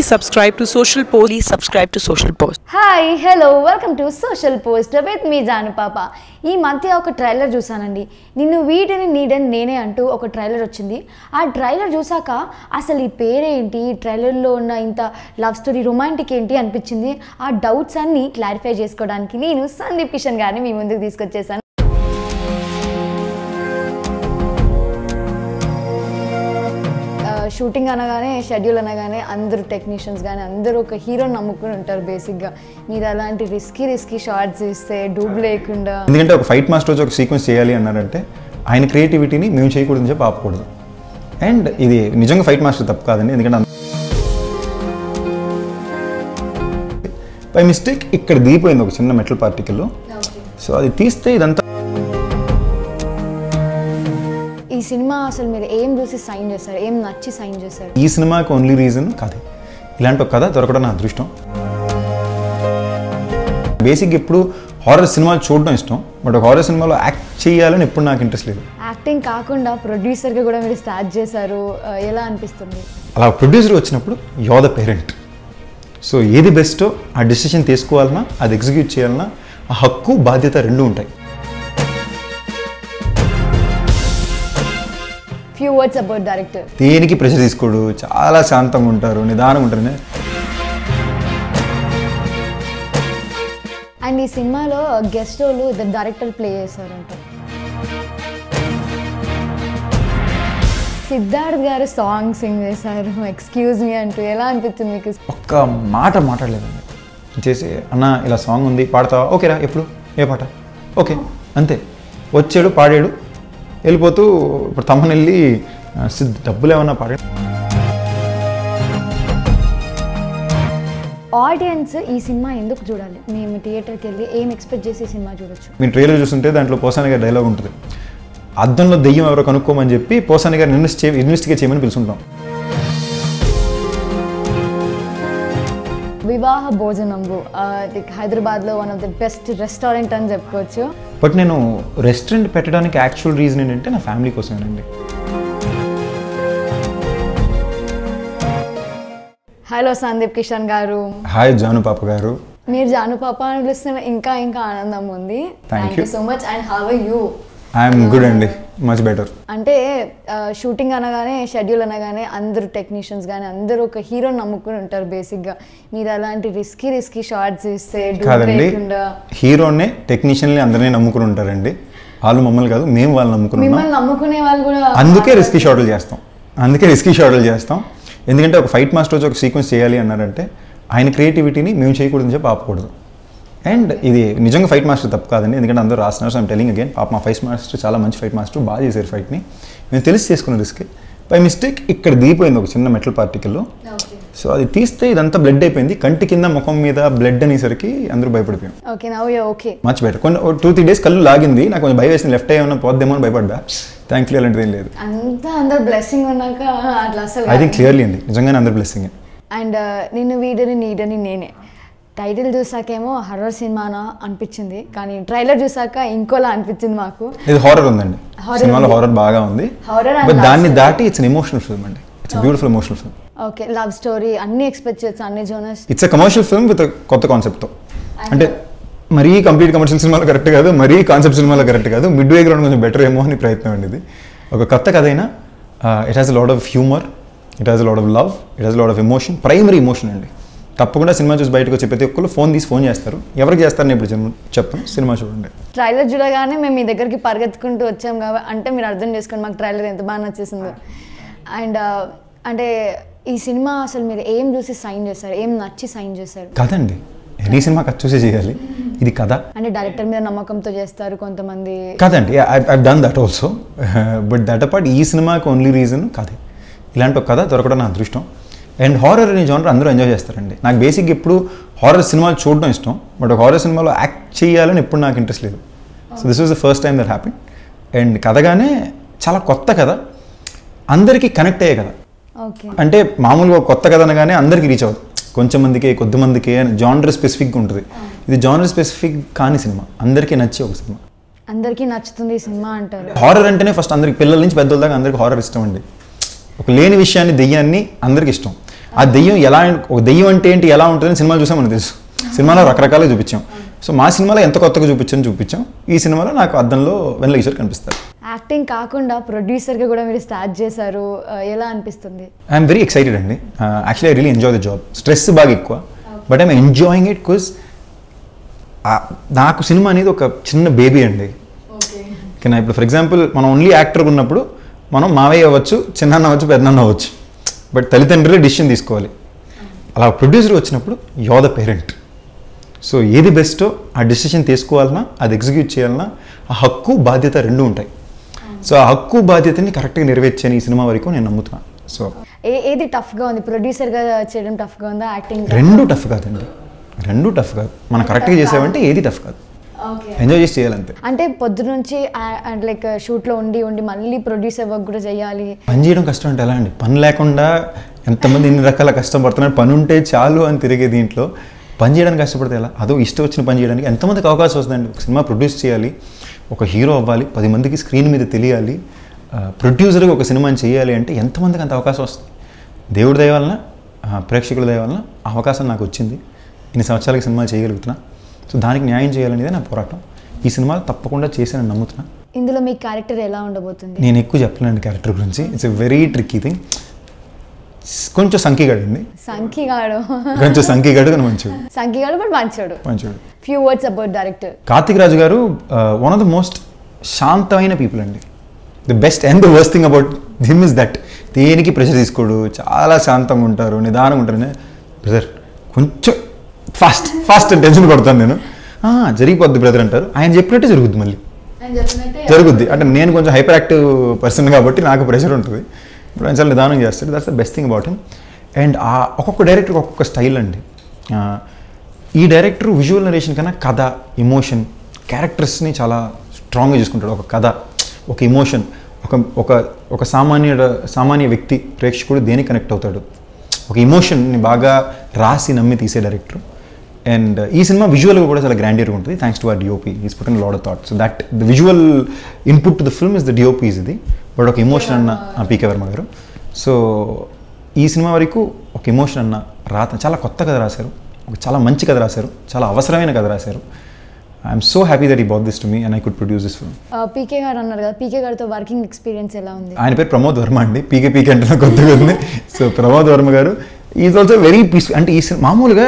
subscribe to Social Post. Please subscribe to Social Post. Hi hello welcome to social post with me Janu పాప ఈ మధ్య ఒక trailer చూసానండి నిన్ను వీటిని నీడని నేనే అంటూ ఒక ట్రైలర్ వచ్చింది ఆ ట్రైలర్ చూసాక అసలు ఈ పేరేంటి ఈ ట్రైలర్లో ఉన్న ఇంత లవ్ స్టోరీ రొమాంటిక్ ఏంటి అనిపించింది ఆ డౌట్స్ అన్ని క్లారిఫై చేసుకోవడానికి నేను సందీప్ కిషన్ గారిని మీ ముందుకు తీసుకొచ్చేసాను షూటింగ్ అనగానే షెడ్యూల్ అనగానే అందరూ టెక్నీషియన్స్ కానీ అందరూ ఒక హీరోని నమ్ముకుని ఉంటారు బేసిక్గా మీరు అలాంటి రిస్కీ రిస్కీ షార్ట్స్ ఇస్తే డూబ్ లేకుండా ఎందుకంటే ఒక ఫైట్ మాస్టర్ వచ్చి ఒక సీక్వెన్స్ చేయాలి అన్నారంటే ఆయన క్రియేటివిటీని మేము చేయకూడదని చెప్పి ఆపకూడదు అండ్ ఇది నిజంగా ఫైట్ మాస్టర్ తప్పు కాదండి ఎందుకంటే అంత- బై మిస్టేక్ ఇక్కడ దిగిపోయింది ఒక చిన్న మెటల్ పార్టికల్ సో అది తీస్తే ఇదంతా ఈ సినిమా అసలు మీరు ఏం చూసి సైన్ చేశారు ఏం నచ్చి సైన్ చేశారు ఈ సినిమాకి ఓన్లీ రీజన్ కథే ఇలాంటి ఒక కథ దొరకడం నా అదృష్టం బేసిక్ ఎప్పుడు హారర్ సినిమాలు చూడడం ఇష్టం బట్ ఒక హారర్ సినిమాలో యాక్ట్ చేయాలని ఎప్పుడు నాకు ఇంట్రెస్ట్ లేదు యాక్టింగ్ కాకుండా ప్రొడ్యూసర్గా కూడా మీరు స్టార్ట్ చేశారు ఆ, ఎలా అనిపిస్తుంది అలా ప్రొడ్యూసర్ వచ్చినప్పుడు యో ద పేరెంట్ సో ఏది బెస్టో ఆ డెసిషన్ తీసుకోవాలన్నా అది ఎగ్జిక్యూట్ చేయాలన్నా ఆ హక్కు బాధ్యత రెండు ఉంటాయి ఫ్యూ వర్డ్స్ అబౌట్ డైరెక్టర్ దేనికి ప్రెషర్ తీసుకోడు చాలా శాంతంగా ఉంటారు నిదానంగా ఉంటారు అండ్ ఈ సినిమాలో గెస్ట్ రోల్ ఇద్దరు డైరెక్టర్ ప్లే చేశారంట సిద్ధార్థ్ గారు సాంగ్ సింగ్ చేశారు ఎక్స్క్యూజ్ మీ అంటూ ఎలా అనిపించింది మీకు ఒక్క మాట మాట్లాడలేదండి చేసి అన్న ఇలా సాంగ్ ఉంది పాడతావా ఓకేరా ఎప్పుడు ఏ పాట ఓకే అంతే వచ్చాడు పాడాడు వెళ్ళిపోతూ ఇప్పుడు తమ్మని వెళ్ళి "ఆ, సిద్ డబ్బులు ఏమన్నా పాడాడు ఆడియన్స్ ఈ సినిమా ఎందుకు చూడాలి మేము థియేటర్కి వెళ్ళి ఏం ఎక్స్పెక్ట్ చేసి ఈ సినిమా చూడొచ్చు మీరు ట్రైలర్ చూస్తుంటే దాంట్లో పోసాని గారి డైలాగ్ ఉంటుంది అద్దంలో దెయ్యం ఎవరో కనుక్కోమని చెప్పి పోసాని గారిని ఇన్వెస్ట్ చే ఇన్వెస్టిగేట్ చేయమని పిలుచుంటాం వివాహ భోజనంబు లైక్ హైదరాబాద్లో one of the best restaurant అని చెప్పుకోవచ్చు బట్ నేను రెస్టారెంట్ పెట్టడానికి యాక్చువల్ రీజన్ ఏంటంటే నా ఫ్యామిలీ కోసమేనండి హలో సందీప్ కిషన్ గారు హాయ్ జాను పాప గారు మీరు జాను పాప అని పిలుస్తున్న ఇంకా ఇంకా ఆనందం ఉంది Thank thank you you. So much and how you I'm good అండి మచ్ బెటర్ అంటే షూటింగ్ అనగానే షెడ్యూల్ అనగానే అందరూ టెక్నీషియన్స్ కానీ అందరూ ఒక హీరోని నమ్ముకుని ఉంటారు బేసిక్గా మీరు అలాంటి రిస్కీ రిస్కీ షార్ట్స్ ఇస్తే డూబ్ కాదండి లేకుండా హీరోనే టెక్నీషియన్ని అందరినీ నమ్ముకుని ఉంటారండి వాళ్ళు మమ్మల్ని కాదు మేము వాళ్ళు నమ్ముకుని ఉన్నాం మిమ్మల్ని నమ్ముకునే వాళ్ళు కూడా అందుకే రిస్కీ షాట్లు చేస్తాం అందుకే రిస్కీ షాట్లు చేస్తాం ఎందుకంటే ఒక ఫైట్ మాస్టర్ వచ్చి ఒక సీక్వెన్స్ చేయాలి అన్నారంటే ఆయన క్రియేటివిటీని మేము చేయకూడదని చెప్పి ఆపకూడదు అండ్ ఇది నిజంగా ఫైట్ మాస్టర్ తప్పు కాదండి ఎందుకంటే అందరూ రాస్తున్నారు సో ఐమ్ టెలింగ్ అగైన్ పాప మా ఫైట్ మాస్టర్ చాలా మంచి ఫైట్ మాస్టర్ బాగా చేశారు ఫైట్ని మేము తెలిసి చేసుకున్న రిస్క్ బై మిస్టేక్ ఇక్కడ దిగిపోయింది ఒక చిన్న మెటల్ పార్టికల్ సో అది తీస్తే ఇదంతా బ్లడ్ అయిపోయింది కంటి కింద ముఖం మీద బ్లడ్ అనేసరికి అందరూ భయపడిపోయాం okay now you okay much better కొన్ని టూ త్రీ డేస్ కళ్ళు లాగింది నాకు కొంచెం భయం వేసింది లెఫ్ట్ ఏమైనా పోద్దేమో అని భయపడ్డా థ్యాంక్లీ అలాంటిది ఏం లేదు అంతా అందరు బ్లెస్సింగ్ ఉన్నాక అట్లా అసలు ఐ థింక్ క్లియర్లీ అండి నిజంగానే అందరు బ్లెస్సింగ్ అండ్ నిన్ను వీడని నీడని నేనే టైటిల్ చూసాకేమో హర్రర్ సినిమానా అనిపించింది కానీ ట్రైలర్ చూసాక ఇంకోలా అనిపించింది మాకు ఇది హారర్ ఉందండి Horror సినిమాలో ఉంది. హారర్ బాగా ఉంది Horror and బట్ love దాన్ని story. దాటి ఇట్స్ ఎమోషనల్ ఫిల్మ్ అండి it's beautiful emotional film okay love story అన్ని ఎక్స్పెక్ట్ చేయొచ్చు అన్ని genres it's a commercial film with కొత్త కాన్సెప్ట్తో అంటే మరీ కంప్లీట్ కమర్షియల్ సినిమాలో కరెక్ట్ కాదు మరీ కాన్సెప్ట్ సినిమాలో కరెక్ట్ కాదు మిడ్ వే గ్రౌండ్ కొంచెం బెటర్ ఏమో అని ప్రయత్నం అండి ఇది ఒక కొత్త కథ అయినా it has a lot of humour it has a lot of love it has lot of emotion primary emotion అండి తప్పకుండా సినిమా చూసి బయటకు వచ్చి ప్రతి ఒక్కరు ఫోన్ తీసి ఫోన్ చేస్తారు ఎవరికి చేస్తారని ఇప్పుడు చెప్ప- చెప్పను సినిమా చూడండి ట్రైలర్ చూడగానే మేము మీ దగ్గరికి పరిగెత్తుకుంటూ వచ్చాం కాబట్టి అంటే మీరు అర్థం చేసుకోండి మాకు ట్రైలర్ ఎంత బాగా నచ్చేసిందో అండ్ అంటే ఈ సినిమా అసలు మీరు ఏం చూసి సైన్ చేశారు ఏం నచ్చి సైన్ చేశారు కదండి ఎనీ సినిమా కథ చూసే చేయాలి ఇది కథ అంటే డైరెక్టర్ మీద నమ్మకంతో చేస్తారు కొంతమంది కాదండి I done that also but that apart ఈ సినిమాకి ఓన్లీ రీజన్ కథే ఇలాంటి ఒక కథ దొరకడం నా అదృష్టం అండ్ హారర్ అనే జానర్ అందరూ ఎంజాయ్ చేస్తారండి నాకు బేసిక్ ఎప్పుడు హారర్ సినిమాలు చూడడం ఇష్టం బట్ ఒక హారర్ సినిమాలో యాక్ట్ చేయాలని ఎప్పుడు నాకు ఇంట్రెస్ట్ లేదు so this was the first time that happy and కథగానే చాలా కొత్త కథ అందరికీ కనెక్ట్ అయ్యే కథ ఓకే అంటే మామూలుగా ఒక కొత్త కథ అనగానే అందరికీ రీచ్ అవుతుంది కొంచెం మందికి కొద్ది మందికి అని జానర్ స్పెసిఫిక్గా ఉంటుంది ఇది జానర్ స్పెసిఫిక్ కాని సినిమా అందరికీ నచ్చే ఒక సినిమా అందరికీ నచ్చుతుంది ఈ సినిమా అంటారు హారర్ అంటేనే ఫస్ట్ అందరికి పిల్లల నుంచి పెద్దల దాకా అందరికి హారర్ ఇష్టం అండి ఒక లేని విషయాన్ని దెయ్యాన్ని అందరికి ఇష్టం ఆ దెయ్యం ఎలా ఒక దెయ్యం అంటే ఏంటి ఎలా ఉంటుందని సినిమాలు చూసాం మనకు తెలుసు సినిమాలో రకరకాలుగా చూపించాం సో మా సినిమాలో ఎంత కొత్తగా చూపించాను చూపించాం ఈ సినిమాలో నాకు అద్దంలో వెన్నెల కిషోర్ కనిపిస్తారు యాక్టింగ్ కాకుండా ప్రొడ్యూసర్గా కూడా మీరు స్టార్ట్ చేశారు ఆ, ఎలా అనిపిస్తుంది ఐఎమ్ వెరీ ఎక్సైటెడ్ అండి actually I really enjoy the job stress బాగా ఎక్కువ but I'm enjoying it because నాకు సినిమా అనేది ఒక చిన్న బేబీ అండి ఓకేనా ఇప్పుడు ఫర్ ఎగ్జాంపుల్ మనం ఓన్లీ యాక్టర్ ఉన్నప్పుడు మనం మావయ్య అవ్వచ్చు చిన్నాన్న అవ్వచ్చు పెద్దనాన్న అవ్వచ్చు బట్ తల్లిదండ్రులే డిసిషన్ తీసుకోవాలి అలా ప్రొడ్యూసర్ వచ్చినప్పుడు యో ద పేరెంట్ సో ఏది బెస్టో ఆ డిసిషన్ తీసుకోవాలన్నా అది ఎగ్జిక్యూట్ చేయాలన్నా ఆ హక్కు బాధ్యత రెండు ఉంటాయి సో ఆ హక్కు బాధ్యతని కరెక్ట్గా నెరవేర్చాను ఈ సినిమా వరకు నేను నమ్ముతున్నాను సో ఏ ఏది టఫ్గా ఉంది ప్రొడ్యూసర్గా చేయడం టఫ్గా ఉందా యాక్టింగ్ రెండు టఫ్ కాదండి రెండు టఫ్ కాదు మనం కరెక్ట్గా చేసామంటే ఏది టఫ్ కాదు ఎంజాయ్ చేసి చేయాలంతే అంటే పొద్దు నుంచి లైక్ షూట్లో ఉండి ఉండి మళ్ళీ ప్రొడ్యూసర్ వర్క్ కూడా చేయాలి పని చేయడం కష్టం అంటే ఎలా అండి పని లేకుండా ఎంతమంది ఇన్ని రకాల కష్టం పడుతున్నారు పని ఉంటే చాలు అని తిరిగే దీంట్లో పని చేయడానికి కష్టపడితే ఎలా అదో ఇష్టం వచ్చిన పని చేయడానికి ఎంతమందికి అవకాశం వస్తుందండి ఒక సినిమా ప్రొడ్యూస్ చేయాలి ఒక హీరో అవ్వాలి పది మందికి స్క్రీన్ మీద తెలియాలి ప్రొడ్యూసర్గా ఒక సినిమాని చేయాలి అంటే ఎంతమందికి అంత అవకాశం వస్తుంది దేవుడి దయ వలన ఆ, ప్రేక్షకుల దయ వలన ఆ అవకాశం నాకు వచ్చింది ఇన్ని సంవత్సరాలకి సినిమా చేయగలుగుతున్నా సో దానికి న్యాయం చేయాలనేదే నా పోరాటం ఈ సినిమాలు తప్పకుండా చేశానని నమ్ముతున్నా ఇందులో మీ క్యారెక్టర్ ఎలా ఉండబోతుంది నేను ఎక్కువ చెప్పలేండి క్యారెక్టర్ గురించి it's a very tricky thing కొంచెం సంఖ్యగాడు అండి సంఖ్యగాడు కొంచెం సంఖ్యగాడు కానీ మంచోడు సంఖ్యగాడు బట్ మంచోడు మంచోడు few words about director Karthik Raju garu one of the most శాంతమైన పీపుల్ అండి the best and the worst thing about him is that దేనికి ప్రెషర్ తీసుకోడు చాలా శాంతంగా ఉంటారు నిదానంగా ఉంటారు బ్రదర్ కొంచెం ఫాస్ట్ ఫాస్ట్ టెన్షన్ పడతాను నేను "ఆ, జరిగిపోద్ది బ్రదర్ అంటారు ఆయన చెప్పినట్టే జరుగుద్ది మళ్ళీ జరుగుద్ది అంటే నేను కొంచెం హైపర్ యాక్టివ్ పర్సన్ కాబట్టి నాకు ప్రెషర్ ఉంటుంది ఇప్పుడు ఆయన చాలా నిదానం చేస్తాడు that's the best thing about him and ఆ ఒక్కొక్క డైరెక్టర్ ఒక్కొక్క స్టైల్ అండి ఆ, ఈ డైరెక్టర్ విజువల్ నరేషన్ కన్నా కథ ఇమోషన్ క్యారెక్టర్స్ని చాలా స్ట్రాంగ్గా చూసుకుంటాడు ఒక కథ ఒక ఇమోషన్ ఒక ఒక ఒక సామాన్య సామాన్య వ్యక్తి ప్రేక్షకుడు దేనికి కనెక్ట్ అవుతాడు ఒక ఇమోషన్ని బాగా రాసి నమ్మి తీసే డైరెక్టర్ అండ్ ఈ సినిమా విజువల్గా కూడా చాలా గ్రాండియర్గా ఉంటుంది థ్యాంక్స్ టు ఆ DOP is put lot of thought so that the visual input to the film is the DOP's ఇది బట్ ఒక ఎమోషన్ అన్న పీకే వర్మ గారు సో ఈ సినిమా వరకు ఒక ఎమోషన్ అన్న రాత చాలా కొత్త కథ రాశారు ఒక చాలా మంచి కథ రాశారు చాలా అవసరమైన కథ రాశారు I'm so happy that he brought this to me and I could produce this film PK garu అన్నారు కదా పీకే గారితో వర్కింగ్ ఎక్స్పీరియన్స్ ఎలా ఉంది ఆయన పేరు ప్రమోద్ వర్మ అండి పీకే పీకే అంటే నాకు కొత్తగా ఉంది సో ప్రమోద్ వర్మ గారు ఈజ్ ఆల్సో వెరీ పీస్ఫుల్ అంటే ఈ సినిమా మామూలుగా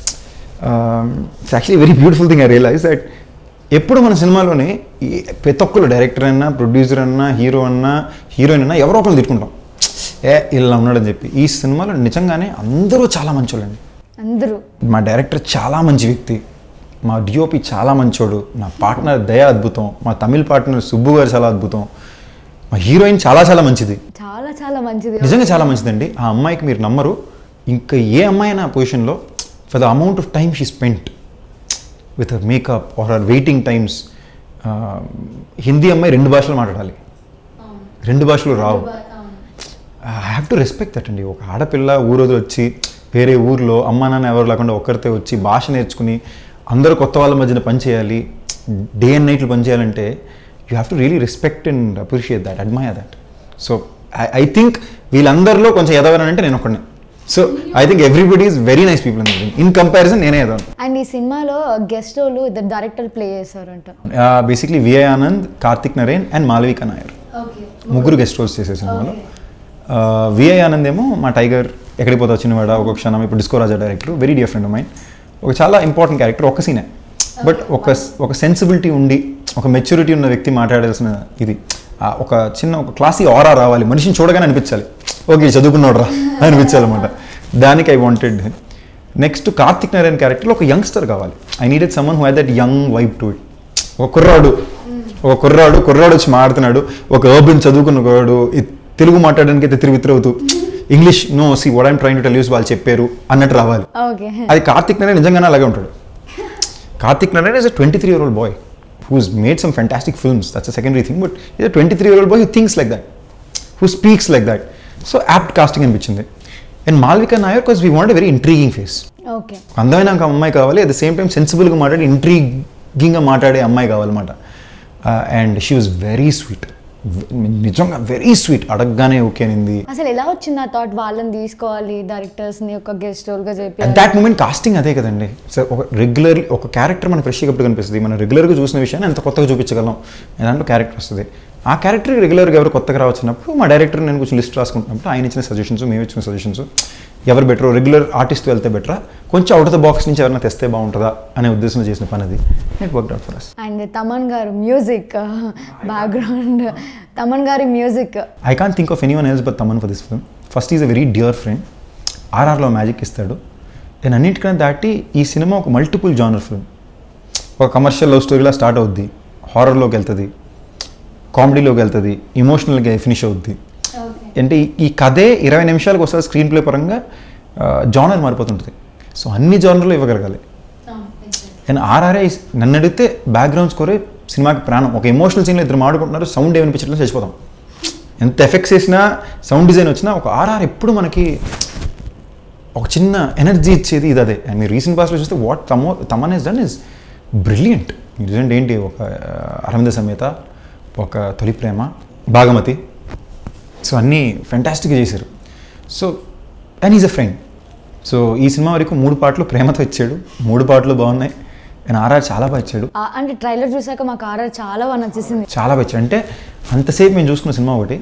it's actually very beautiful thing I realize that ఎప్పుడు మన సినిమాలోనే ఈ ప్రతి ఒక్కరు డైరెక్టర్ అన్నా ప్రొడ్యూసర్ అన్నా హీరో అన్నా హీరోయిన్ అన్నా ఎవరో ఒకరు తిట్టుకుంటాం ఏ ఇలా ఉన్నాడని చెప్పి ఈ సినిమాలో నిజంగానే అందరూ చాలా మంచోళ్ళండి అందరూ మా డైరెక్టర్ చాలా మంచి వ్యక్తి మా డిఓపి చాలా మంచోడు నా పార్ట్నర్ దయ అద్భుతం మా తమిళ పార్ట్నర్ సుబ్బు గారు చాలా అద్భుతం మా హీరోయిన్ చాలా చాలా మంచిది చాలా చాలా మంచిది నిజంగా చాలా మంచిదండి ఆ అమ్మాయికి మీరు నమ్మరు ఇంకా ఏ అమ్మాయి నా పొజిషన్లో for the amount of time she spent with her makeup or her waiting times Hindi అమ్మాయి రెండు భాషలు మాట్లాడాలి రెండు భాషలు రావు I have to respect that అండి ఒక ఆడపిల్ల ఊరోజు వచ్చి వేరే ఊర్లో అమ్మా నాన్న ఎవరు లేకుండా ఒక్కరితే వచ్చి భాష నేర్చుకుని అందరూ కొత్త వాళ్ళ మధ్యన పని చేయాలి డే అండ్ నైట్లు పని చేయాలంటే you have to really respect and appreciate that admire that so I think వీళ్ళందరిలో కొంచెం ఎదవనంటే నేను ఒకడిని so I think everybody is very nice people in in comparison నేనే ఎదవను అండ్ ఈ సినిమాలో గెస్ట్ రోల్ ఇద్దరు డైరెక్టర్ ప్లే చేశారంట basically VI Anand Karthik Naren and Malavika Nair ముగ్గురు గెస్ట్ రోల్స్ చేసే సినిమాలో విఐ ఆనంద్ ఏమో మా టైగర్ ఎక్కడికి పోతా చిన్నవాడ ఒక క్షణం ఇప్పుడు Disco Raja director very dear friend mind ఒక చాలా ఇంపార్టెంట్ క్యారెక్టర్ ఒక సీనే బట్ ఒక ఒక సెన్సిబిలిటీ ఉండి ఒక మెచ్యూరిటీ ఉన్న వ్యక్తి మాట్లాడాల్సిన ఇది ఆ ఒక చిన్న ఒక క్లాసీ ఆరా రావాలి మనిషిని చూడగానే అనిపించాలి ఓకే చదువుకున్నాడు రా అనిపించాలి అనమాట దానికి I wanted next Karthik Narayana క్యారెక్టర్లో ఒక యంగ్స్టర్ కావాలి I needed someone who had that young vibe to it ఒక కుర్రాడు ఒక కుర్రాడు కుర్రాడు వచ్చి మాడుతున్నాడు ఒక అర్బన్ చదువుకున్న కుర్రాడు ఈ తెలుగు మాట్లాడడానికి అయితే తిరిగి తిరుగుతూ English no see what I'm trying to tell you వాళ్ళు చెప్పారు అన్నట్టు రావాలి ఓకే అది కార్తిక్ నారాయణ నిజంగానే అలాగే ఉంటాడు Karthik Narayana is a twenty three year old boy who's made some fantastic films that's a secondary thing but is a twenty three year old boy who thinks like that who speaks like that so apt casting అనిపించింది and Malvika Nair because we want very intriguing face okay ఒక అందమైన ఒక అమ్మాయి కావాలి at the same time సెన్సిబుల్గా మాట్లాడి ఇంట్రీగింగ్గా మాట్లాడే అమ్మాయి కావాలన్నమాట and she was very sweet నిజంగా వెరీ స్వీట్ అడగగానే ఓకే అనింది అసలు ఎలా వచ్చింది ఆ థాట్ వాళ్ళని తీసుకోవాలి డైరెక్టర్స్ని ఒక గెస్ట్ రోల్గా అట్ చెప్పి దాట్ మూమెంట్ కాస్టింగ్ అదే కదండి సో ఒక రెగ్యులర్ ఒక క్యారెక్టర్ మన ఫ్రెష్గా ఎప్పుడు కనిపిస్తుంది మనం రెగ్యులర్గా చూసిన విషయాన్ని ఎంత కొత్తగా చూపించగలం దాంట్లో క్యారెక్టర్ వస్తుంది ఆ క్యారెక్టర్ రెగ్యులర్గా ఎవరు కొత్తగా రావచ్చినప్పుడు మా డైరెక్టర్ నేను కొంచెం లిస్ట్ రాసుకుంటున్నప్పుడు ఆయన ఇచ్చిన సజెషన్స్ మేము ఇచ్చిన సజెషన్స్ ఎవరు బెటర్ రెగ్యులర్ ఆర్టిస్ట్ వెళ్తే బెటరా కొంచెం అవుట్ ఆఫ్ ద బాక్స్ నుంచి ఎవరైనా తెస్తే బాగుంటుందా అనే ఉద్దేశంలో చేసిన పని అది it work out for us and Thaman garu music background Thaman గారి music I can't think of anyone else but Thaman for this film first is a very dear friend ఆర్ఆర్లో మ్యాజిక్ ఇస్తాడు నేను అన్నిటికన్నా దాటి ఈ సినిమా ఒక మల్టిపుల్ జానర్ ఫిల్మ్ ఒక కమర్షియల్ లవ్ స్టోరీలా స్టార్ట్ అవుద్ది హారర్లోకి వెళ్తుంది కామెడీలోకి వెళ్తుంది ఇమోషనల్గా ఫినిష్ అవుద్ది అంటే ఈ- ఈ కథే ఇరవై నిమిషాలకు వస్తుంది స్క్రీన్ ప్లే పరంగా జానర్ మారిపోతుంటుంది సో అన్ని జానర్లో ఇవ్వగలగాలి అండ్ ఆర్ఆర్ఐ నన్ను అడిగితే బ్యాక్గ్రౌండ్ స్కోరే సినిమాకి ప్రాణం ఒక ఎమోషనల్ సీన్లో ఇద్దరు మాడుకుంటున్నారు సౌండ్ ఏమనిపించట్లేదు చచ్చిపోతాం ఎంత ఎఫెక్ట్స్ వేసినా సౌండ్ డిజైన్ వచ్చినా ఒక ఆర్ఆర్ ఎప్పుడు మనకి ఒక చిన్న ఎనర్జీ ఇచ్చేది ఇది అదే అండ్ మీరు రీసెంట్ పాస్ట్లో చూస్తే వాట్ తమో Thaman is done is brilliant recent ఏంటి ఒక ఆ, అరవింద సమేత ఒక తొలి ప్రేమ భాగమతి సో అన్నీ ఫెంటాస్టిక్గా చేశారు so and is a friend so ఈ సినిమా వరకు మూడు పాటలు ప్రేమతో ఇచ్చాడు మూడు పాటలు బాగున్నాయి అండ్ ఆర్ఆర్ చాలా బాగా ఇచ్చాడు అంటే ట్రైలర్ చూసాక మాకు ఆర్ఆర్ చాలా బాగా నచ్చేసింది చాలా బాగా ఇచ్చాడు అంటే అంతసేపు మేము చూసుకున్న సినిమా ఒకటి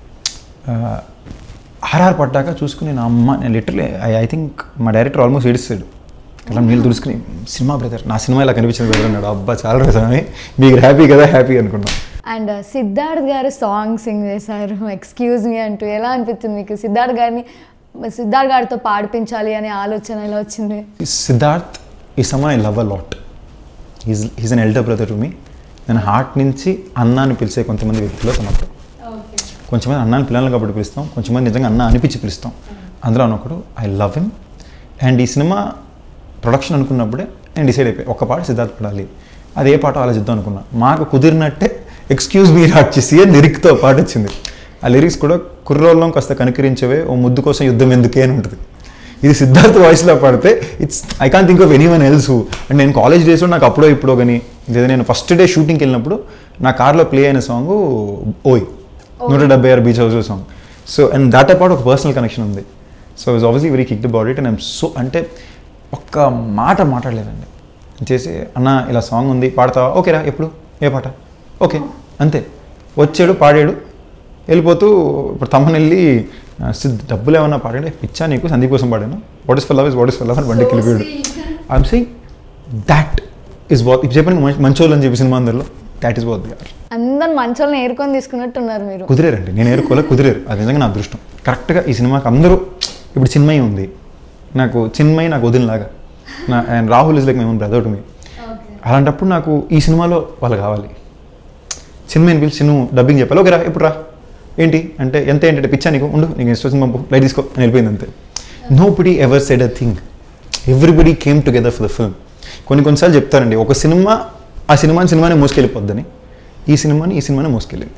ఆర్ఆర్ పడ్డాక చూసుకుని నా అమ్మ నేను లిటరలీ ఐ ఐ థింక్ మా డైరెక్టర్ ఆల్మోస్ట్ ఏడుస్తాడు ఇలా నీళ్ళు తుడుచుకుని సినిమా బ్రదర్ నా సినిమా ఇలా కనిపించింది బ్రదర్ అన్నాడు అబ్బా చాలా రోజు మీకు హ్యాపీ కదా హ్యాపీ అనుకున్నాం అండ్ సిద్ధార్థ్ గారు సాంగ్ సింగ్ చేశారు ఎక్స్క్యూజ్ మీ అంటూ ఎలా అనిపించింది మీకు సిద్ధార్థ్ గారిని సిద్ధార్థ్ గారితో పాడిపించాలి అనే ఆలోచన ఎలా వచ్చింది సిద్ధార్థ్ ఈ someone I love a lot is is an elder brother to me నేను హార్ట్ నుంచి అన్నాన్ని పిలిచే కొంతమంది వ్యక్తులు తనప్పుడు కొంచెంమంది అన్నాన్ని పిల్లలు కాబట్టి పిలుస్తాం కొంచెంమంది నిజంగా అన్న అనిపించి పిలుస్తాం అందులో ఒకడు ఐ లవ్ హిమ్ అండ్ ఈ సినిమా ప్రొడక్షన్ అనుకున్నప్పుడే నేను డిసైడ్ అయిపోయి ఒక పాట సిద్ధార్థ్ పడాలి అది ఏ పాట ఆలోచిద్దాం అనుకున్నా మాకు కుదిరినట్టే ఎక్స్క్యూజ్ మీ రాట్ చేసి లిరిక్తో పాట వచ్చింది ఆ లిరిక్స్ కూడా కుర్రోళ్ళం కాస్త కనుకరించేవే ఓ ముద్దు కోసం యుద్ధం ఎందుకే అని ఉంటుంది ఇది సిద్ధార్థ్ వాయిస్లో పాడితే it's I can think of anyone else and నేను కాలేజ్ డేస్లో నాకు అప్పుడో ఇప్పుడో కానీ లేదా నేను ఫస్ట్ డే షూటింగ్కి వెళ్ళినప్పుడు నా కార్లో ప్లే అయిన సాంగ్ ఓయ్ నూట డెబ్బై ఆరు beach house song so and that పాటు ఒక పర్సనల్ కనెక్షన్ ఉంది so is obviously very kick about it and I'm so అంటే ఒక్క మాట మాట్లాడలేదండి చేసి అన్న ఇలా సాంగ్ ఉంది పాడతావా ఓకేరా ఎప్పుడు ఏ పాట ఓకే అంతే వచ్చాడు పాడాడు వెళ్ళిపోతూ ఇప్పుడు తమ్మని వెళ్ళి "ఆ, సిద్ డబ్బులు ఏమన్నా పాడాడు పిచ్చా నీకు సందీప్ కోసం పాడాను what is for love is what is for love అని బండికి వెళ్ళిపోయాడు I'm saying that is what ఇప్పుడు చెప్పండి మంచి మంచోళ్ళు అని చెప్పి సినిమా అందరిలో that is what they are అందరు మంచోళ్ళని ఏరుకొని తీసుకున్నట్టున్నారు మీరు కుదిరేరండి నేను ఏరుకోలే కుదిరేరు అది నిజంగా నా అదృష్టం కరెక్ట్గా ఈ సినిమాకి అందరూ ఇప్పుడు చిన్మయి ఉంది నాకు చిన్మయి నాకు వదిలిలాగా నా అండ్ రాహుల్ ఇస్ లైక్ మేము బ్రదర్ టు మీ అలాంటప్పుడు నాకు ఈ సినిమాలో వాళ్ళు కావాలి చిన్మయిని పిలిచి నువ్వు డబ్బింగ్ చెప్పాలి ఓకే రా ఇప్పుడు రా ఏంటి అంటే ఎంత ఏంటంటే పిచ్చా నీకు ఉండు నీకు ఇష్టం వచ్చింది పంపు లైట్ తీసుకో అని వెళ్ళిపోయింది అంతే nobody ever said a thing everybody came together for the film కొన్ని కొన్నిసార్లు చెప్తారండి ఒక సినిమా ఆ సినిమాని సినిమాని మోసుకెళ్ళిపోద్దని ఈ సినిమాని ఈ సినిమాని మోసుకెళ్ళింది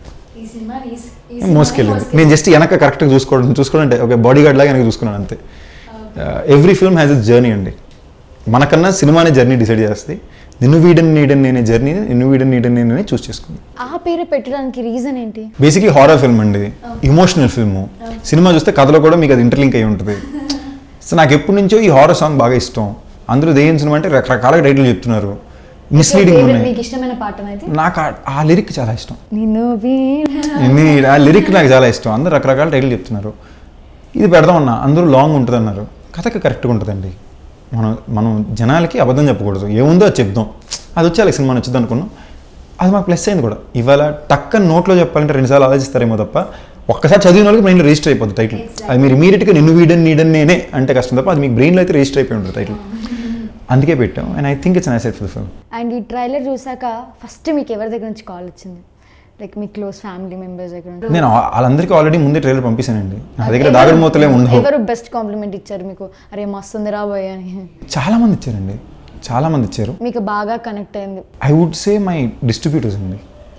మోసుకెళ్ళింది నేను జస్ట్ వెనక కరెక్ట్గా చూసుకోవడం చూసుకోవడం అంటే ఒక బాడీ గార్డ్ లాగా వెనక చూసుకున్నాను అంతే every film has a journey అండి మనకన్నా సినిమానే జర్నీ డిసైడ్ చేస్తుంది నిన్ను వీడని నీడని నేనే జర్నీని నిన్ను వీడని నీడని నేనే చూస్ చేసుకుంది ఆ పేరు పెట్టడానికి రీజన్ ఏంటి బేసిక్లీ హారర్ ఫిల్మ్ అండి ఇమోషనల్ ఫిల్మ్ సినిమా చూస్తే కథలో కూడా మీకు అది ఇంటర్లింక్ అయి ఉంటుంది సో నాకు ఎప్పటి నుంచో ఈ హారర్ సాంగ్ బాగా ఇష్టం అందరూ దేని సినిమా అంటే రకరకాల టైటిల్ చెప్తున్నారు మిస్లీడింగ్ Favorite ఉన్నాయి మీకు ఇష్టమైన పాటనైతే నాకు ఆ- ఆ లిరిక్ చాలా ఇష్టం నిన్ను వీణ ఎన్ని- ఆ లిరిక్ నాకు చాలా ఇష్టం అందరూ రకరకాల టైటిల్ చెప్తున్నారు ఇది పెడదామన్నా అందరూ లాంగ్ ఉంటుంది అన్నారు కథకి కరెక్ట్గా ఉంటుందండి మనం మనం జనాలకి అబద్ధం చెప్పకూడదు ఏముందో అది చెప్దాం అది వచ్చి వాళ్ళకి సినిమా నచ్చుద్ది అనుకున్నాం అది మాకు ప్లస్ అయింది కూడా ఇవాళ టక్కని నోట్లో చెప్పాలంటే రెండుసార్లు ఆలోచిస్తారేమో తప్ప ఒక్కసారి చదివిన వాళ్ళకి బ్రెయిన్లో రిజిస్టర్ అయిపోద్ది టైటిల్ అది మీరు ఇమీడియట్గా నిన్ను వీడని నీడని నేనే అంటే కష్టం తప్ప అది మీకు బ్రెయిన్లో అయితే రిజిస్టర్ అయిపోయి ఉంటుంది టైటిల్ అందుకే పెట్టాం and I think it's nice for the film and ఈ ట్రైలర్ చూసాక ఫస్ట్ మీకు ఎవరి దగ్గర నుంచి కాల్ వచ్చింది లైక్ మీ క్లోజ్ ఫ్యామిలీ మెంబర్స్ దగ్గర నుంచి నేను ఆ- వాళ్ళందరికీ ఆల్రెడీ ముందే ట్రైలర్ పంపించానండి నా దగ్గర దాగడి మూతలే ఉండవు ఎవరు బెస్ట్ కాంప్లిమెంట్ ఇచ్చారు మీకు అరే మస్తుంది రాబోయే అని చాలా మంది ఇచ్చారండి చాలా మంది ఇచ్చారు మీకు బాగా కనెక్ట్ అయింది I would say my distributors అండి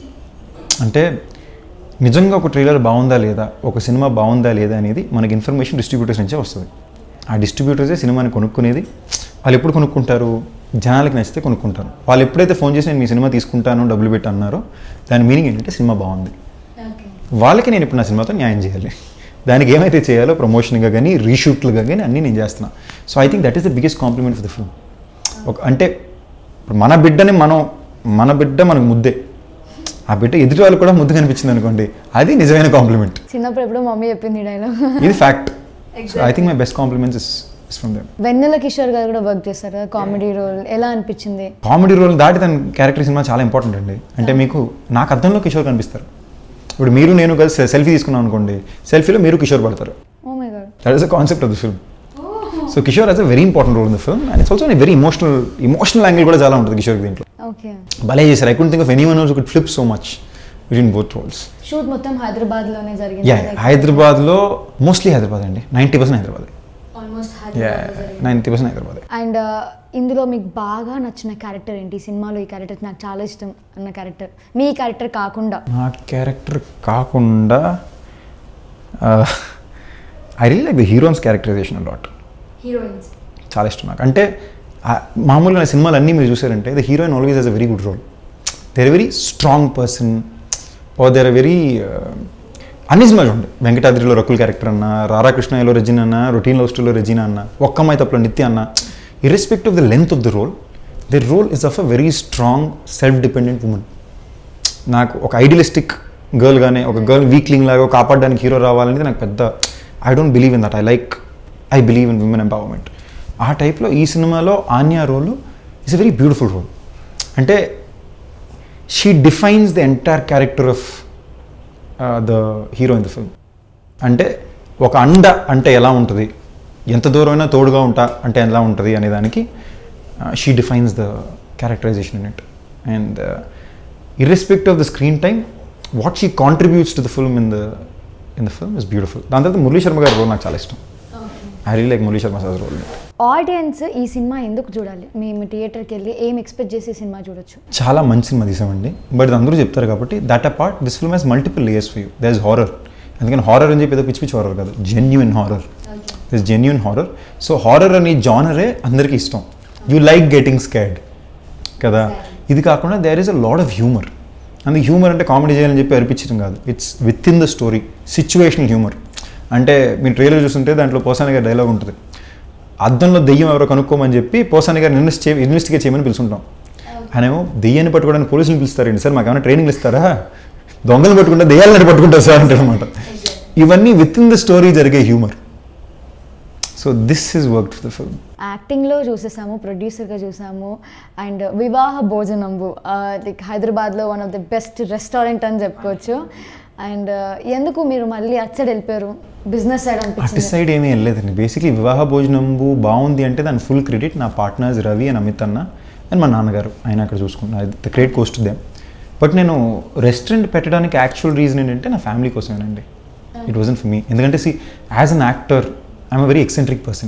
అంటే నిజంగా ఒక ట్రైలర్ బాగుందా లేదా ఒక సినిమా బాగుందా లేదా అనేది మనకి ఇన్ఫర్మేషన్ డిస్ట్రిబ్యూటర్స్ నుంచే వస్తుంది ఆ డిస్ట్రిబ్యూటర్సే సినిమాని కొనుక్కునేది వాళ్ళు ఎప్పుడు కొనుక్కుంటారు జనాలకి నచ్చితే కొనుక్కుంటారు వాళ్ళు ఎప్పుడైతే ఫోన్ చేసి నేను మీ సినిమా తీసుకుంటాను డబ్బులు పెట్టి అన్నారో దాని మీనింగ్ ఏంటంటే సినిమా బాగుంది వాళ్ళకి నేను ఇప్పుడు నా సినిమాతో న్యాయం చేయాలి దానికి ఏమైతే చేయాలో ప్రమోషన్గా కానీ రీషూట్లుగా కానీ అన్నీ నేను చేస్తున్నా so I think that is the biggest compliment for the film ఒక అంటే ఇప్పుడు మన బిడ్డని మనం మన బిడ్డ మనకు ముద్దే ఆ బిడ్డ ఎదుటి వాళ్ళకి కూడా ముద్దు కనిపించింది అనుకోండి అది నిజమైన కాంప్లిమెంట్ చిన్నప్పుడు ఎప్పుడో మమ్మీ చెప్పింది డైలాగ్ ఇది fact so I think my best compliments is is from them Vennela Kishore garu కూడా వర్క్ చేస్తారు కదా కామెడీ రోల్ ఎలా అనిపించింది కామెడీ రోల్ దాటి తన క్యారెక్టర్ సినిమా చాలా ఇంపార్టెంట్ అండి అంటే మీకు నాకు అర్థంలో కిషోర్ కనిపిస్తారు ఇప్పుడు మీరు నేను కలిసి సెల్ఫీ తీసుకున్నాం అనుకోండి సెల్ఫీలో మీరు కిషోర్ పడతారు oh my god that is the concept of the film so Kishore has a very important role in the film and it's also very emotional emotional angle కూడా చాలా ఉంటుంది కిషోర్ దీంట్లో ఓకే భలే చేశారు I could think of anyone could flip so much between both roles shoot మొత్తం హైదరాబాద్ లోనే yeah జరిగింది హైదరాబాద్లో మోస్ట్లీ హైదరాబాద్ అండి ninety percent Hyderabad almost yeah ninety percent Hyderabad and ఇందులో మీకు బాగా నచ్చిన క్యారెక్టర్ ఏంటి ఈ సినిమాలో ఈ క్యారెక్టర్ నాకు చాలా ఇష్టం అన్న క్యారెక్టర్ మీ క్యారెక్టర్ కాకుండా నా క్యారెక్టర్ కాకుండా I real like the heroines characterization lot heroines చాలా ఇష్టం నాకు అంటే ఆ, మామూలుగా నా సినిమాలు అన్నీ మీరు చూసారంటే the heroine always has a very good role there very strong person oh there very అన్ని సినిమాలు ఉండే వెంకటాద్రిలో రకుల్ క్యారెక్టర్ అన్న రాధాకృష్ణలో రెజిన్ అన్న రొటీన్ లవ్ స్టోరీలో రెజిన్ అన్న ఒక్క అమ్మాయి తప్పులో నిత్య అన్న irrespect of the length of the role the role is of a very strong self dependent women నాకు ఒక ఐడియలిస్టిక్ గర్ల్ గానే ఒక గర్ల్ వీక్లింగ్ లాగా కాపాడడానికి హీరో రావాలనేది నాకు పెద్ద I don't believe in that I like I believe in women empowerment ఆ టైప్లో ఈ సినిమాలో Anya role is a very beautiful role అంటే she defines the entire character of the hero in the film అంటే ఒక అండ అంటే ఎలా ఉంటుంది ఎంత దూరమైనా తోడుగా ఉంటా అంటే ఎలా ఉంటుంది అనే దానికి she defines the characterization in it and irrespective of the screen time what she contributes to the film in the in the film is beautiful దాని తర్వాత మురళీ శర్మ గారి రోల్ నాకు చాలా ఇష్టం I real like Murali Sharma sir role audience ఈ సినిమా ఎందుకు చూడాలి మేము థియేటర్కి వెళ్ళి ఏం ఎక్స్పెక్ట్ చేసి ఈ సినిమా చూడొచ్చు చాలా మంచి సినిమా తీసామండి బట్ ఇది అందరూ చెప్తారు కాబట్టి that apart this film has multiple layers for you there is horror అందుకని హారర్ అని చెప్పి ఏదో పిచ్చి పిచ్చి హారర్ కాదు genuine horror this genuine horror so horror అనే జానరే అందరికీ ఇష్టం యూ లైక్ గెటింగ్ స్కాడ్ కదా ఇది కాకుండా there is a lot of humour అందుకే హ్యూమర్ అంటే కామెడీ చేయాలని చెప్పి అనిపించడం కాదు it's with in the story situational humour అంటే మీరు ట్రైలర్ చూస్తుంటే దాంట్లో పోసాని గారి డైలాగ్ ఉంటుంది అద్దంలో దెయ్యం ఎవరో కనుక్కోమని చెప్పి పోసాని గారిని ఇన్వెస్ట్ ఇన్వెస్టిగేట్ చేయమని పిలుచుంటాం ఆయనేమో దెయ్యాన్ని పట్టుకోవడానికి పోలీసులు పిలుస్తారండి సార్ మాకు ఏమైనా ట్రైనింగ్ ఇస్తారా దొంగలు పట్టుకుంటే దెయ్యాలని పట్టుకుంటారు సార్ అంటారు అనమాట ఇవన్నీ విత్ ఇన్ ద స్టోరీ జరిగే humour so this is work the film యాక్టింగ్లో చూసేసాము ప్రొడ్యూసర్గా చూసాము అండ్ వివాహ భోజనంబు లైక్ హైదరాబాద్లో one of the best restaurant అని చెప్పుకోవచ్చు అండ్ ఎందుకు మీరు మళ్ళీ అచ్చడి వెళ్ళిపోయారు బిజినెస్ సైడ్ అటు అనిపించింది సైడ్ ఏమీ వెళ్ళలేదండి బేసిక్లీ వివాహ భోజనంబు బాగుంది అంటే దాని ఫుల్ క్రెడిట్ నా పార్ట్నర్స్ రవి అండ్ అమిత్ అన్న అండ్ మా నాన్నగారు ఆయన అక్కడ చూసుకున్నారు the credit goes them but నేను రెస్టారెంట్ పెట్టడానికి యాక్చువల్ రీజన్ ఏంటంటే నా ఫ్యామిలీ కోసమేనండి ఇట్ వాజన్ ఫర్ మీ ఎందుకంటే see as an actor I'm very eccentric person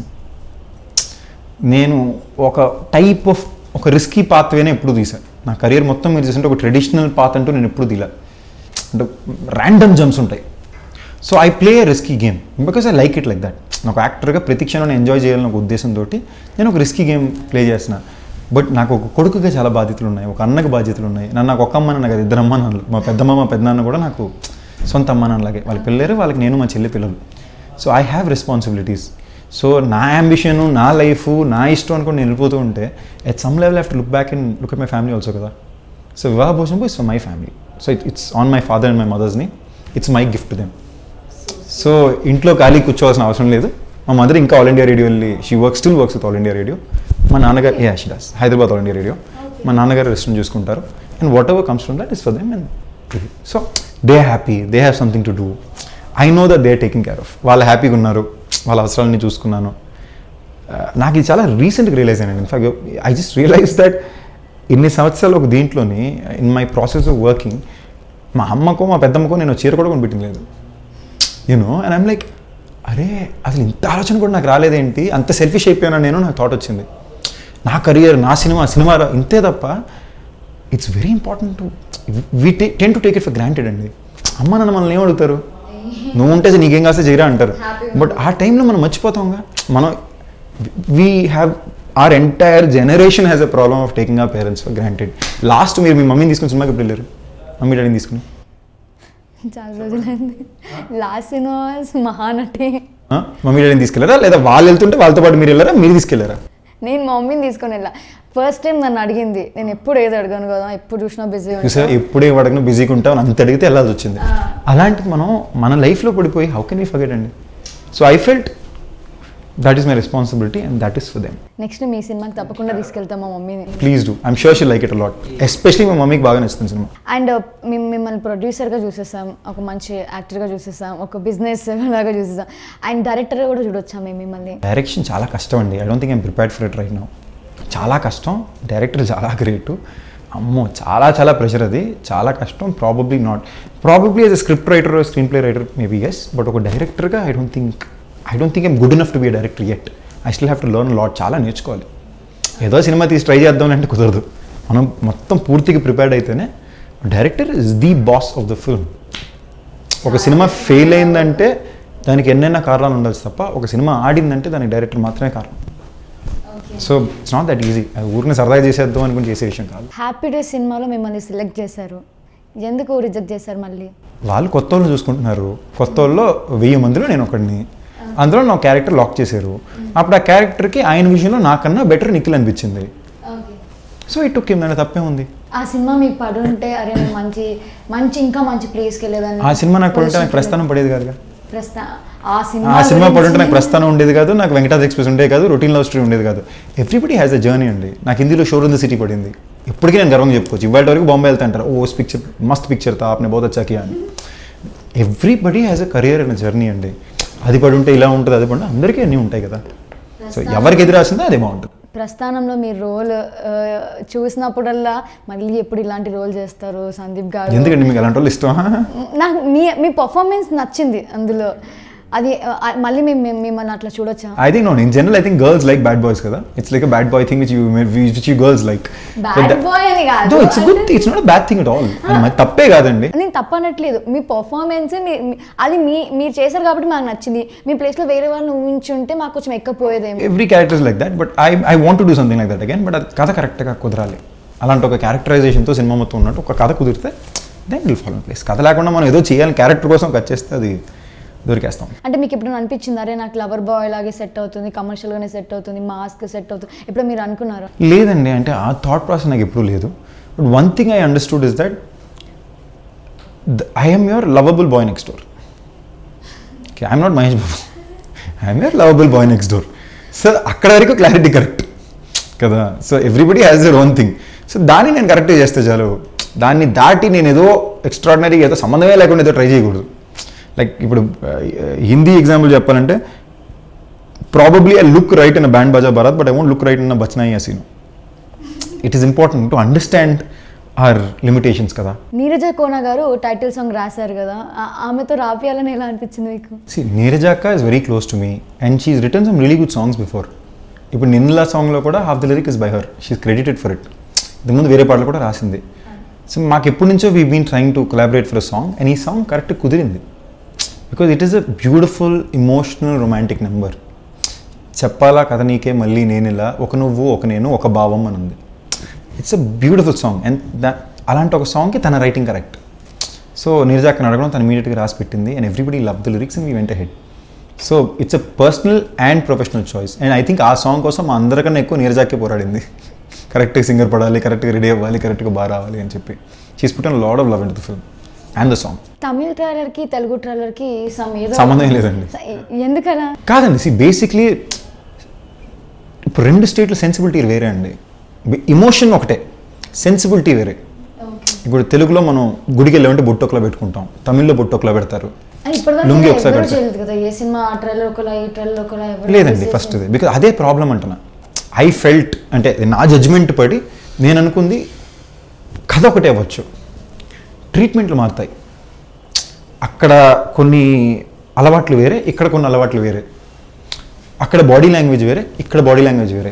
నేను ఒక టైప్ ఆఫ్ ఒక రిస్కీ పాత్వేనే ఎప్పుడు తీసాను నా కెరియర్ మొత్తం మీరు చూసింటే ఒక ట్రెడిషనల్ పాత్ అంటూ నేను ఎప్పుడు తీలా అంటే ర్యాండమ్ జంప్స్ ఉంటాయి so I play risky game because I like it like that నాకు యాక్టర్గా ప్రతి క్షణం ఎంజాయ్ చేయాలని ఒక ఉద్దేశంతో నేను ఒక రిస్కీ గేమ్ ప్లే చేసిన బట్ నాకు ఒక కొడుకుగా చాలా బాధ్యతలు ఉన్నాయి ఒక అన్నకి బాధ్యతలు ఉన్నాయి నన్ను నాకు ఒక్క అమ్మ నాన్న కదా ఇద్దరు అమ్మ నాన్నలు మా పెద్దమ్మ మా పెద్దనాన్న కూడా నాకు సొంత అమ్మ నాన్నలాగే వాళ్ళ పిల్లలు వాళ్ళకి నేను మా చెల్లి పిల్లలు so I have responsibilities so నా అంబిషన్ నా లైఫ్ నా ఇష్టం అనుకుని నేను వెళ్ళిపోతూ ఉంటే at some level have to look back and look at my family also కదా so Vivaha Bhojanam it's for my family so it it's on my father and my మదర్స్ని it's my gift them so ఇంట్లో ఖాళీ కూర్చోవాల్సిన అవసరం లేదు మా mother ఇంకా All India Radio వెళ్ళి she work still works with All India Radio మా నాన్నగారు yeah she does Hyderabad All India Radio మా నాన్నగారు రెస్టారెంట్ చూసుకుంటారు and whatever comes from that is for them and so they happy they have something to do I know that they taking care of వాళ్ళు హ్యాపీగా ఉన్నారు వాళ్ళ అవసరాలని చూసుకున్నాను Uh, నాకు ఇది చాలా రీసెంట్గా రియలైజ్ అయ్యాను in fact I just realize that ఇన్ని సంవత్సరాలు ఒక దీంట్లోని in my process of working మా అమ్మకో మా పెద్దమ్మకో నేను చీర కూడా కొనిపెట్టింది లేదు యూనో అండ్ ఐమ్ లైక్ అరే అసలు ఇంత ఆలోచన కూడా నాకు రాలేదేంటి అంత సెల్ఫిష్ అయిపోయాను నేను నాకు థాట్ వచ్చింది నా కెరియర్ నా సినిమా సినిమా ఇంతే తప్ప it's very important to we టే tend to take it for granted అండి అమ్మ నాన్న మనల్ని ఏం అడుగుతారు నువ్వు ఉంటే నీకేం కాస్తే చేయరా అంటారు బట్ ఆ టైంలో మనం మర్చిపోతాంగా మనం we have are entire generation has a problem of taking ఆ పేరెంట్స్ ఫర్ గ్రాంటెడ్ లాస్ట్ మీరు మీ మమ్మీని తీసుకుని సినిమాకి ఎప్పుడు వెళ్ళారు మమ్మీ డాడీని తీసుకుని చాలా రోజులైంది లాస్ట్ సినిమా మహానటి ఆ? మమ్మీ డాడీని తీసుకెళ్లారా లేదా వాళ్ళు వెళ్తుంటే వాళ్ళతో పాటు మీరు వెళ్ళారా మీరు తీసుకెళ్లారా నేను మా మమ్మీని తీసుకొని వెళ్ళా ఫస్ట్ టైం నన్ను అడిగింది నేను ఎప్పుడు ఏది అడగాను కదా ఎప్పుడు చూసినా బిజీ చూసా ఎప్పుడే అడగను బిజీగా ఉంటాం అంత అడిగితే వెళ్ళాల్సి వచ్చింది అలాంటిది మనం మన లైఫ్లో పడిపోయి హౌ కెన్ వీ ఫర్గెట్ అండి so I felt that is my responsibility and that is for them next మీ సినిమాకి తప్పకుండా తీసుకెళ్తాం మా మమ్మీని please do I'm sure she like it a lot especially మా మమ్మీకి బాగా నచ్చుతుంది సినిమా అండ్ మేము మిమ్మల్ని ప్రొడ్యూసర్గా చూసేసాం ఒక మంచి యాక్టర్గా చూసేసాం ఒక బిజినెస్ లాగా చూసేసాం అండ్ డైరెక్టర్గా కూడా చూడొచ్చాం మేము మిమ్మల్ని డైరెక్షన్ చాలా కష్టం అండి I don't think I'm prepared for it right now చాలా కష్టం డైరెక్టర్ చాలా గ్రేట్ అమ్మో చాలా చాలా ప్రెషర్ అది చాలా కష్టం probably not probably as a script writer screenplay writer maybe yes but ఒక డైరెక్టర్గా I don't think I don't think I'm good enough to be director at I still have to learn lot చాలా నేర్చుకోవాలి ఏదో cinema తీసి try చేద్దాం అంటే కుదరదు మనం మొత్తం పూర్తిగా ప్రిపేర్డ్ అయితేనే director is the boss of the film ఒక సినిమా ఫెయిల్ అయిందంటే దానికి ఎన్నైనా కారణాలు ఉండొచ్చు తప్ప ఒక సినిమా ఆడిందంటే దానికి డైరెక్టర్ మాత్రమే కారణం so it's not that easy ఊరిని సరదాగా చేసేద్దాం అనుకుని చేసే విషయం కాదు హ్యాపీ డేస్ సినిమాలో మిమ్మల్ని సెలెక్ట్ చేశారు ఎందుకు రిజెక్ట్ చేశారు మళ్ళీ వాళ్ళు కొత్త వాళ్ళు చూసుకుంటున్నారు కొత్త వాళ్ళలో వెయ్యి మందిలో నేను ఒకడిని అందులో నా క్యారెక్టర్ లాక్ చేశారు అప్పుడు ఆ క్యారెక్టర్కి ఆయన విషయంలో నాకన్నా బెటర్ నిఖిల్ అనిపించింది సో ఇట్ టుక్ దాని తప్పే ఉంది ఆ సినిమా మీకు పడి ఉంటే అరే మేము మంచి మంచి ఇంకా మంచి ప్లేస్కి వెళ్ళేదాన్ని ఆ సినిమా నాకు పడుంటే నాకు ప్రస్థానం పడేది కాదుగా ప్రస్థా ఆ సినిమా ఆ సినిమా పడుంటే గురించి నాకు ప్రస్థానం ఉండేది కాదు నాకు వెంకటాజ్ ఎక్స్ప్రెస్ ఉండేది కాదు రొటీన్ లవ్ స్టోరీ ఉండేది కాదు ఎవ్రీబడి హ్యాస్ అ జర్నీ అండి నాకు హిందీలో షోర్ ఇన్ ద సిటీ పడింది ఇప్పటికీ నేను గర్వంగా చెప్పుకోవచ్చు ఇవాళ వరకు బాంబే వెళ్తా అంటారు ఓ పిక్చర్ మస్త్ పిక్చర్ తా ఆప్నే బహుత్ అచ్చా కియా అని everybody has a career and journey అండి అది పడి ఉంటే ఇలా ఉంటుంది అది పడి ఉంటే అందరికీ అన్నీ ఉంటాయి కదా సో ఎవరికి ఎదురు రాసిందో అదే బాగుంటుంది ప్రస్థానంలో మీ రోల్ చూసినప్పుడల్లా మళ్ళీ ఎప్పుడు ఇలాంటి రోల్ చేస్తారు సందీప్ గారు ఎందుకండి మీకు అలాంటి వాళ్ళు ఇష్టమా నాకు మీ మీ పర్ఫార్మెన్స్ నచ్చింది అందులో అది ఆ, మళ్ళీ మేము మేము మిమ్మల్ని అట్లా చూడొచ్చా I think no in general I think girls like bad boys కదా it's like a bad boy thing which you which you girls like bad boy అని కాదు it's good it's not bad thing at all తప్పే కాదండి నేను తప్పనట్లేదు మీ performance అది మీ మీరు చేశారు కాబట్టి మాకు నచ్చింది మీ ప్లేస్లో వేరే వాళ్ళని ఊహించుంటే మాకు కొంచెం ఎక్కపోయేదేమో every characters like that but I I want to do something like that again but అది కథ కరెక్ట్గా కుదరాలి అలాంటి ఒక క్యారెక్టరైజేషన్తో సినిమా మొత్తం ఉన్నట్టు ఒక కథ కుదిరితే దెన్ విల్ ఫాలో ప్లేస్ కథ లేకుండా మనం ఏదో చేయాలి క్యారెక్టర్ కోసం కట్ చేస్తే అది దొరికేస్తాం అంటే మీకు ఎప్పుడు అనిపించింది అరే నాకు లవర్ బాయ్ లాగే సెట్ అవుతుంది కమర్షియల్గానే సెట్ అవుతుంది మాస్క్ సెట్ అవుతుంది ఎప్పుడు మీరు అనుకున్నారా లేదండి అంటే ఆ థాట్ ప్రాసెస్ నాకు ఎప్పుడూ లేదు but one thing I understood is that I'm your lovable boy next door okay I'm not Mahesh Babu I'm your lovable boy next door so అక్కడ వరకు క్లారిటీ కరెక్ట్ కదా so everybody has their own thing so దాన్ని నేను కరెక్ట్గా చేస్తే చాలు దాన్ని దాటి నేను ఏదో ఎక్స్ట్రాడినరీ ఏదో సంబంధమే లేకుండా ఏదో ట్రై చేయకూడదు లైక్ ఇప్పుడు ఆ, హిందీ ఎగ్జాంపుల్ చెప్పాలంటే probably I look right in Band Baaja Baaraat but I won't look right in Bachna Ae Haseeno it is important to understand our limitations కదా నీరజ కోన గారు టైటిల్ సాంగ్ రాశారు కదా ఆ- ఆమెతో రాపియాలని ఎలా అనిపించింది మీకు సి నీరజాక is very close to me and she written some really good songs before ఇప్పుడు నిన్నలా సాంగ్లో కూడా half the lyric is by her she credited for it ఇంతకుముందు వేరే పాటలు కూడా రాసింది సో మాకు ఎప్పటి నుంచో we been trying to collaborate for a song and ఈ సాంగ్ కరెక్ట్ కుదిరింది because it is a beautiful emotional romantic number చెప్పాలా కథ నీకే మళ్ళీ నేను ఇలా ఒక నువ్వు ఒక నేను ఒక భావం అని ఉంది it's a beautiful song and దా అలాంటి ఒక సాంగ్కి తన రైటింగ్ కరెక్ట్ సో నీరజాక్కని అడగడం తను ఇమీడియట్గా రాసి పెట్టింది and everybody love the lyrics and we went ahead so it's a personal and professional choice and I think ఆ సాంగ్ కోసం మా అందరికన్నా ఎక్కువ నీరజాకే పోరాడింది కరెక్ట్గా సింగర్ పడాలి కరెక్ట్గా రెడీ అవ్వాలి కరెక్ట్గా బాగా రావాలి అని చెప్పి she's put a lot of love in the film and the song Tamil trailer కి తెలుగు ట్రైలర్ కి సమ్ ఏదో సంబంధం లేదండి ఎందుకలా కాదండి సి బేసిక్లీ ఇప్పుడు రెండు స్టేట్ల సెన్సిబిలిటీ వేరే అండి ఇమోషన్ ఒకటే సెన్సిబిలిటీ వేరే ఇప్పుడు తెలుగులో మనం గుడికి వెళ్ళామంటే బొట్టొకలా పెట్టుకుంటాం తమిళ్లో బొట్టొకలా పెడతారు ఇప్పటివరకు లుంగి ఎవరు ఒకసారి కడతారు. చేయలేదు కదా ఏ సినిమా ఆ ట్రైలర్ ఒకలా ఈ ట్రైలర్ ఒకలా ఎవరు లేదండి release ఫస్ట్ చేసి- బికాజ్ అదే ప్రాబ్లం అంటున్నా ఐ ఫెల్ట్ అంటే నా జడ్జ్మెంట్ పడి నేను అనుకుంది కథ ఒకటే అవ్వచ్చు ట్రీట్మెంట్లు మారుతాయి అక్కడ కొన్ని అలవాట్లు వేరే ఇక్కడ కొన్ని అలవాట్లు వేరే అక్కడ బాడీ లాంగ్వేజ్ వేరే ఇక్కడ బాడీ లాంగ్వేజ్ వేరే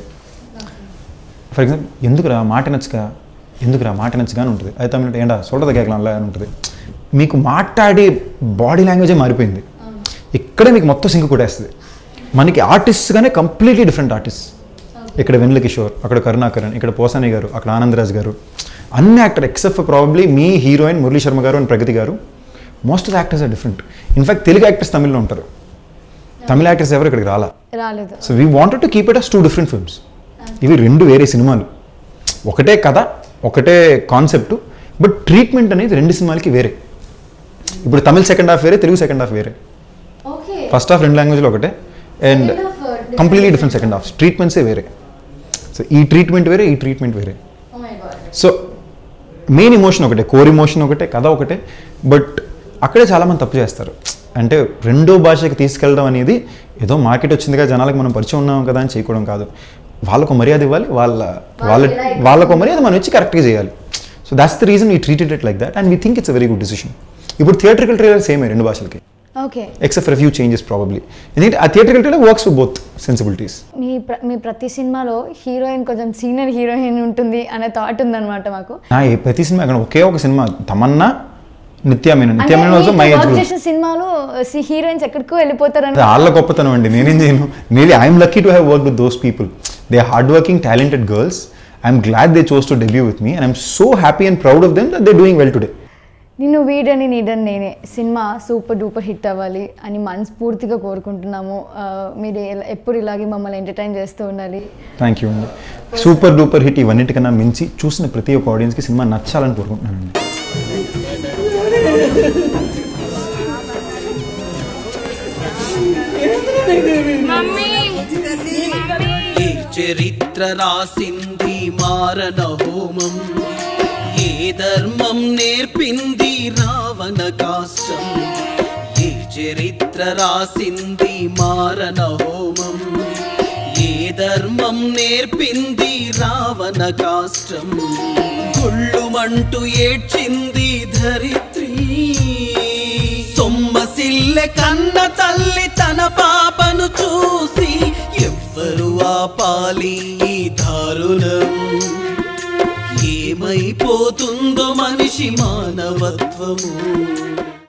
ఫర్ ఎగ్జాంపుల్ ఎందుకురా మాట నచ్చగా ఎందుకురా మాట నచ్చగా అని ఉంటుంది అయితే తమిళ ఏంటా చూడదు కేకలంలా అని ఉంటుంది మీకు మాట్లాడే బాడీ లాంగ్వేజే మారిపోయింది ఇక్కడే మీకు మొత్తం సింక్ కొట్టేస్తుంది మనకి ఆర్టిస్ట్గానే కంప్లీట్లీ డిఫరెంట్ ఆర్టిస్ట్ ఇక్కడ వెన్నెల కిషోర్ అక్కడ కరుణాకరణ్ ఇక్కడ పోసాని గారు అక్కడ ఆనందరాజ్ గారు అన్ని actor except probably me heroine Murali Sharma గారు అండ్ ప్రగతి గారు most of actors are different in fact Telugu actors తమిళ్లో ఉంటారు తమిళ యాక్టర్స్ ఎవరు ఇక్కడికి రాలా రాలేదు so we wanted to keep it as two different films ఇవి రెండు వేరే సినిమాలు ఒకటే కథ ఒకటే కాన్సెప్ట్ బట్ ట్రీట్మెంట్ అనేది రెండు సినిమాలకి వేరే ఇప్పుడు తమిళ్ సెకండ్ హాఫ్ వేరే తెలుగు సెకండ్ హాఫ్ వేరే ఓకే ఫస్ట్ హాఫ్ రెండు లాంగ్వేజ్లో ఒకటే and Second half, uh, different. Completely different second half ట్రీట్మెంట్సే వేరే సో ఈ ట్రీట్మెంట్ వేరే ఈ ట్రీట్మెంట్ వేరే సో మెయిన్ ఇమోషన్ ఒకటే కోర్ ఇమోషన్ ఒకటే కథ ఒకటే బట్ అక్కడే చాలామంది తప్పు చేస్తారు అంటే రెండో భాషకి తీసుకెళ్ళడం అనేది ఏదో మార్కెట్ వచ్చిందిగా జనాలకు మనం పరిచయం ఉన్నాం కదా అని చేయకూడదు కాదు వాళ్ళకు మర్యాద ఇవ్వాలి వాళ్ళ వాళ్ళ వాళ్ళకు మర్యాద మనం వచ్చి కరెక్ట్గా చేయాలి so that's the reason we treated it like that and we think it's a very good decision ఇప్పుడు థియేట్రికల్ ట్రైలర్ సేమే రెండు భాషలకి okay except for few changes probably ఎందుకంటే ఆ theatrical trailer works for both sensibilities మీ ప్ర మీ ప్రతి సినిమాలో హీరోయిన్ కొంచెం సీనియర్ హీరోయిన్ ఉంటుంది అనే థాట్ ఉందన్నమాట మాకు నా ఏ ప్రతి సినిమా అక్కడ ఒకే ఒక సినిమా తమన్నా నిత్య మేనన్ అంటే Nithya Menen also my age work group చేసిన సినిమాలో హీరోయిన్స్ ఎక్కడికో వెళ్ళిపోతారని అది వాళ్ళ గొప్పతనం అండి నేనేం చేయను maybe I'm lucky to have work with those people they hard working talented girls I'm glad they chose to debut with me and I'm so happy and proud of them that they doing well today నిన్ను వీడని నీడని నేనే cinema super duper hit అవ్వాలి అని మనస్ఫూర్తిగా కోరుకుంటున్నాము ఆ, మీరు ఎలా- ఎప్పుడు ఇలాగే మమ్మల్ని ఎంటర్టైన్ చేస్తూ ఉండాలి థ్యాంక్ యూ అండి సూపర్ డూపర్ హిట్ ఇవన్నిటికన్నా మించి చూసిన ప్రతి ఒక్క ఆడియన్స్కి సినిమా నచ్చాలని కోరుకుంటున్నానండి ఏ చరిత్ర రాసింది మారణ హోమం ఏ ధర్మం నేర్పింది రావణ కాష్టం ఏ చరిత్ర రాసింది మారణ హోమం ఏ ధర్మం నేర్పింది రావణ కాష్టం గుళ్ళుమంటూ ఏడ్చింది ధరిత్రి సొమ్మసిల్లె కన్న తల్లి తన పాపను చూసి ఎవ్వరు ఆపాలి ఈ దారుణం ఏమైపోతుందో మనిషి మానవత్వము